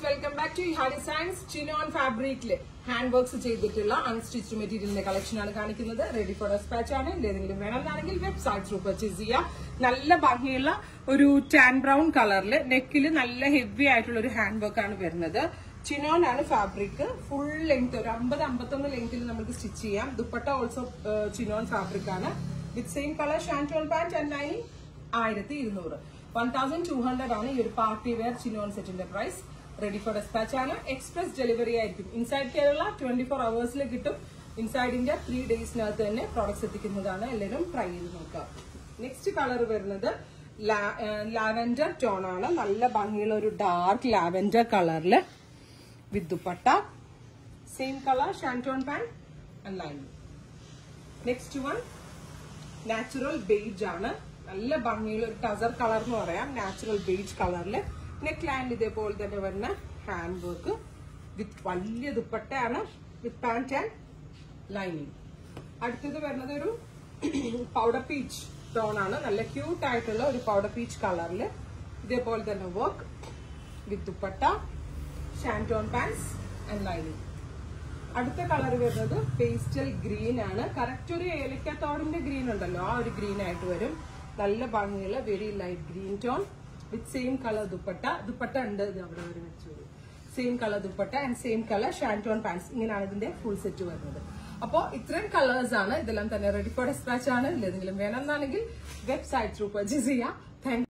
welcome back to ഹാ designs chinon ഫാബ്രിക്കില് hand works ചെയ്തിട്ടുള്ള അൺസ്റ്റിച്ച് മെറ്റീരിയലിന്റെ കളക്ഷൻ ആണ് കാണിക്കുന്നത് റെഡി ഫോർ ഡെസ്പാച്ച് ആണ് എന്തെങ്കിലും വേണമെന്നാണെങ്കിൽ വെബ്സൈറ്റ് ത്രൂ പർച്ചേസ് ചെയ്യാം നല്ല ഭംഗിയുള്ള ഒരു ടാൻ ബ്രൗൺ കളറിൽ നെക്കിൽ നല്ല ഹെവി ആയിട്ടുള്ള ഒരു ഹാൻഡ് വർക്ക് ആണ് വരുന്നത് ചിനോൺ ആണ് ഫാബ്രിക് ഫുൾ ലെങ്ത് ഒരു അമ്പത് അമ്പത്തൊന്ന് ലെങ്ത്തിൽ നമുക്ക് സ്റ്റിച്ച് ചെയ്യാം ദുപ്പട്ട ഓൾസോ ചിനോൺ ഫാബ്രിക് ആണ് with same colour shantoon pant and lining ആയിരത്തി ഇരുന്നൂറ് വൺ തൗസൻഡ് ടു ഹൺഡ്രഡ് ആണ് ഈ ഒരു പാർട്ടി വെയർ ചിനോൺ സെറ്റിന്റെ പ്രൈസ് റെഡി ഫോർ ഡെസ്പാച്ച് ആണ് എക്സ്പ്രസ് ഡെലിവറി ആയിരിക്കും ഇൻസൈഡ് കേരള ട്വന്റി ഫോർ അവേഴ്സിൽ കിട്ടും ഇൻസൈഡ് ഇന്ത്യ ത്രീ ഡേയ്സിനകത്ത് തന്നെ പ്രോഡക്ട്സ് എത്തിക്കുന്നതാണ് എല്ലാവരും ട്രൈ ചെയ്ത് നോക്കാം നെക്സ്റ്റ് കളർ വരുന്നത് ലാവൻഡർ ടോൺ ആണ് നല്ല ഭംഗിയുള്ള ഒരു ഡാർക്ക് ലാവൻഡർ കളറിൽ with dupatta same colour shantoon pant and lining next one natural beige ആണ് നല്ല ഭംഗിയുള്ള ഒരു ടസർ കളർ എന്ന് പറയാം നാച്ചുറൽ ബെയ്ജ് കളറിൽ നെക്ക് ലാൻഡ് ഇതേപോലെ തന്നെ വരുന്ന ഹാൻഡ് വർക്ക് വിത്ത് വലിയ ദുപ്പട്ടയാണ് വിത്ത് പാൻറ് ആൻഡ് ലൈനിങ് അടുത്തത് വരുന്നത് ഒരു പൗഡർ പീച്ച് ടോൺ ആണ് നല്ല ക്യൂട്ട് ആയിട്ടുള്ള ഒരു പൗഡർ പീച്ച് കളറിൽ ഇതേപോലെ തന്നെ work with dupatta shantoon pants and lining അടുത്ത കളർ വരുന്നത് പേസ്റ്റൽ ഗ്രീൻ ആണ് കറക്റ്റ് ഒരു ഏലക്കത്തോടിന്റെ ഗ്രീൻ ഉണ്ടല്ലോ ആ ഒരു ഗ്രീൻ ആയിട്ട് വരും നല്ല ഭംഗിയുള്ള very light green tone with same colour dupatta dupatta ഉണ്ട് ഇത് അവിടെ വരെ വെച്ചു same colour dupatta and same colour shantoon pants ഇങ്ങനെയാണ് ഇതിന്റെ ഫുൾ സെറ്റ് വരുന്നത് അപ്പോൾ ഇത്രയും കളേഴ്സ് ആണ് ഇതെല്ലാം തന്നെ റെഡി ഫോർ ഡെസ്പാച്ച് ആണ് ഇതിലെന്തെങ്കിലും വേണമെന്നാണെങ്കിൽ വെബ്സൈറ്റ് ത്രൂ പർച്ചേസ് ചെയ്യാം താങ്ക്